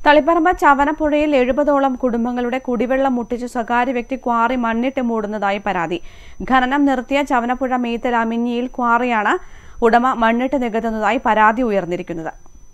തളിപ്പറമ്പ് ചവനപ്പുഴയിൽ എഴുപതോളം കുടുംബങ്ങളുടെ കുടിവെള്ളം മുട്ടിച്ച് സ്വകാര്യ വ്യക്തി ക്വാറി മണ്ണിട്ട് മൂടുന്നതായി പരാതി ഖനനം നിർത്തിയ ചവനപ്പുഴ മീത്തൽ അമിഞ്ഞിയിൽ ക്വാറിയാണ് ഉടമ മണ്ണിട്ട് നികത്തുന്നതായി പരാതി ഉയർന്നിരിക്കുന്നത്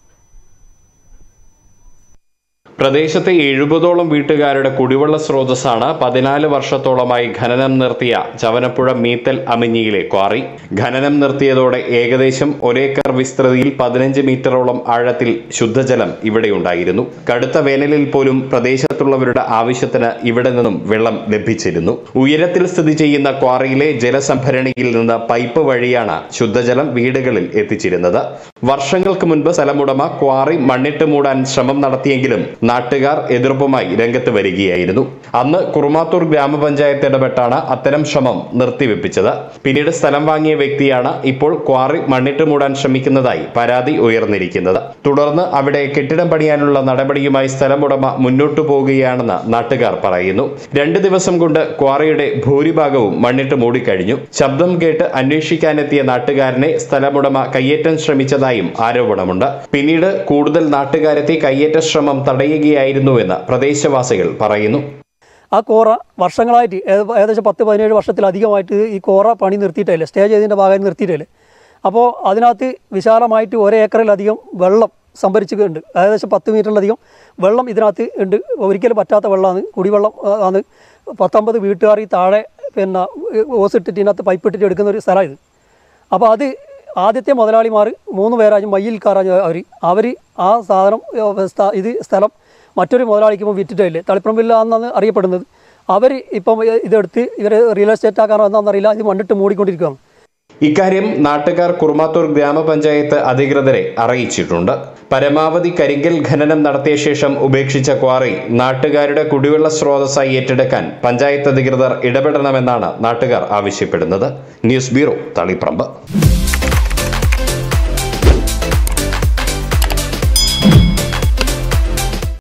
പ്രദേശത്തെ എഴുപതോളം വീട്ടുകാരുടെ കുടിവെള്ള സ്രോതസ്സാണ് പതിനാല് വർഷത്തോളമായി ഖനനം നിർത്തിയ ചവനപ്പുഴ മീത്തൽ അമിഞ്ഞിയിലെ ക്വാറി ഖനനം നിർത്തിയതോടെ ഏകദേശം ഒരേക്കർ വിസ്തൃതിയിൽ പതിനഞ്ച് മീറ്ററോളം ആഴത്തിൽ ശുദ്ധജലം ഇവിടെയുണ്ടായിരുന്നു കടുത്ത വേനലിൽ പോലും പ്രദേശത്തുള്ളവരുടെ ആവശ്യത്തിന് ഇവിടെ നിന്നും വെള്ളം ലഭിച്ചിരുന്നു ഉയരത്തിൽ സ്ഥിതി ചെയ്യുന്ന ക്വാറിയിലെ ജലസംഭരണിയിൽ നിന്ന് പൈപ്പ് വഴിയാണ് ശുദ്ധജലം വീടുകളിൽ എത്തിച്ചിരുന്നത് വർഷങ്ങൾക്ക് മുൻപ് സ്ഥലമുടമ ക്വാറി മണ്ണിട്ട് മൂടാൻ ശ്രമം നടത്തിയെങ്കിലും നാട്ടുകാർ എതിർപ്പുമായി രംഗത്ത് വരികയായിരുന്നു അന്ന് കുറുമാത്തൂർ ഗ്രാമപഞ്ചായത്ത് ഇടപെട്ടാണ് അത്തരം ശ്രമം നിർത്തിവെപ്പിച്ചത് പിന്നീട് സ്ഥലം വാങ്ങിയ വ്യക്തിയാണ് ഇപ്പോൾ ക്വാറി മണ്ണിട്ട് മൂടാൻ ശ്രമിക്കുന്നതായി പരാതി ഉയർന്നിരിക്കുന്നത് തുടർന്ന് അവിടെ കെട്ടിടം പണിയാനുള്ള നടപടിയുമായി സ്ഥലമുടമ മുന്നോട്ടു പോവുകയാണെന്ന് നാട്ടുകാർ പറയുന്നു രണ്ട് ദിവസം കൊണ്ട് ക്വാറിയുടെ ഭൂരിഭാഗവും മണ്ണിട്ട് മൂടിക്കഴിഞ്ഞു ശബ്ദം കേട്ട് അന്വേഷിക്കാനെത്തിയ നാട്ടുകാരനെ സ്ഥലമുടമ കയ്യേറ്റം ശ്രമിച്ചതായും ആരോപണമുണ്ട് പിന്നീട് കൂടുതൽ നാട്ടുകാരെത്തി കയ്യേറ്റ ശ്രമം തടയുകയായിരുന്നുവെന്ന് പ്രദേശവാസികൾ പറയുന്നു ആ കോറ വർഷങ്ങളായിട്ട് ഏക- ഏകദേശം പത്ത് പതിനേഴ് വർഷത്തിലധികമായിട്ട് ഈ കോറ പണി നിർത്തിയിട്ടില്ല സ്റ്റേ ചെയ്തതിൻ്റെ ഭാഗമായി നിർത്തിയിട്ടില്ല അപ്പോൾ അതിനകത്ത് വിശാലമായിട്ട് ഒരേ ഏക്കറിലധികം വെള്ളം സംഭരിച്ചിട്ടുണ്ട് ഏകദേശം പത്ത് മീറ്ററിലധികം വെള്ളം ഇതിനകത്ത് ഉണ്ട് ഒരിക്കലും പറ്റാത്ത വെള്ളമാണ് കുടിവെള്ളം ആ, ആണ് പത്തൊമ്പത് വീട്ടുകാർ ഈ താഴെ പിന്നെ ഓസിട്ടിട്ട് ഇതിനകത്ത് പൈപ്പ് ഇട്ടിട്ട് എടുക്കുന്ന ഒരു സ്ഥലമാണ് ഇത് അപ്പോൾ അത് ആദ്യത്തെ മുതലാളിമാർ മൂന്ന് പേരാജും മയ്യിൽക്കാരാജ് അവർ അവർ ആ സാധനം ഏ, സ്ഥ- ഇത് സ്ഥലം മറ്റൊരു മുതലാളിക്ക് ഇപ്പോൾ വിറ്റിട്ടില്ലേ തളിപ്പറമ്പില്ലാന്നാണ് അറിയപ്പെടുന്നത് അവർ ഇപ്പം ഏ, ഇതെടുത്ത് ഇവർ റിയൽ എസ്റ്റേറ്റ് ആക്കാനോ എന്താണെന്നറിയില്ല ഇത് മണ്ണിട്ട് മൂടിക്കൊണ്ടിരിക്കുകയാണ് ഇക്കാര്യം നാട്ടുകാർ കുറുമാത്തൂർ ഗ്രാമപഞ്ചായത്ത് അധികൃതരെ അറിയിച്ചിട്ടുണ്ട് പരമാവധി കരിങ്കൽ ഖനനം നടത്തിയ ശേഷം ഉപേക്ഷിച്ച ക്വാറി നാട്ടുകാരുടെ കുടിവെള്ള സ്രോതസ്സായി ഏറ്റെടുക്കാൻ പഞ്ചായത്ത് അധികൃതർ ഇടപെടണമെന്നാണ് നാട്ടുകാർ ആവശ്യപ്പെടുന്നത് ന്യൂസ് ബ്യൂറോ തളിപ്പറമ്പ്